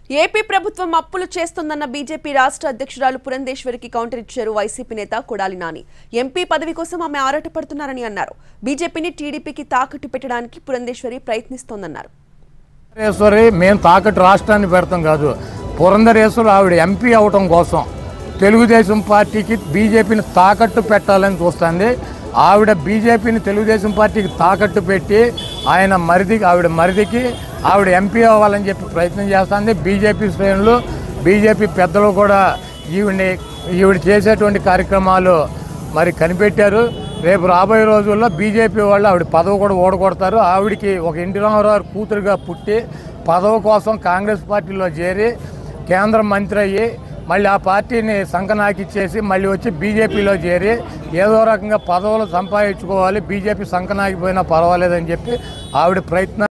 AP ప్రభుత్వం అప్పులు చేస్తోందన్న BJP రాష్ట్ర అధ్యక్షురాలు పురంధేశ్వరికి కౌంటర్ ఇచ్చారు వైసీపీ నేత కొడాలి నాని ఎంపీ పదవి కోసం ఆమె ఆరాటపడుతున్నారని అన్నారు బీజేపీని టీడీపీకి తాకట్టు పెట్టడానికి పురంధేశ్వరి ప్రయత్నిస్తోందన్నారు పురంధరేశ్వరి మేము తాకట్టు రాష్ట్రాన్ని పెడతాం కాదు పురంధరేశ్వరి ఆవిడ ఎంపీ అవటం కోసం తెలుగుదేశం పార్టీకి బీజేపీని తాకట్టు పెట్టాలని చూస్తుంది ఆవిడ బీజేపీని తెలుగుదేశం పార్టీకి తాకట్టు పెట్టి ఆయన మరిదికి ఆవిడ మరిదికి ఆవిడ ఎంపీ అవ్వాలని చెప్పి ప్రయత్నం చేస్తుంది బీజేపీ శ్రేణులు బీజేపీ పెద్దలు కూడా ఈవిడ్ని ఈవిడ చేసేటువంటి కార్యక్రమాలు మరి కనిపెట్టారు రేపు రాబోయే రోజుల్లో బీజేపీ వాళ్ళు ఆవిడ పదవి కూడా ఓడగొడతారు ఆవిడకి ఒక ఎన్టీ రామారావు కూతురుగా పుట్టి పదవి కోసం కాంగ్రెస్ పార్టీలో చేరి కేంద్ర మంత్రి అయ్యి మళ్ళీ ఆ పార్టీని సంకనాకిచ్చేసి మళ్ళీ వచ్చి బీజేపీలో చేరి ఏదో రకంగా పదవులు సంపాదించుకోవాలి బీజేపీ సంకనాకిపోయినా పర్వాలేదని చెప్పి ఆవిడ ప్రయత్నం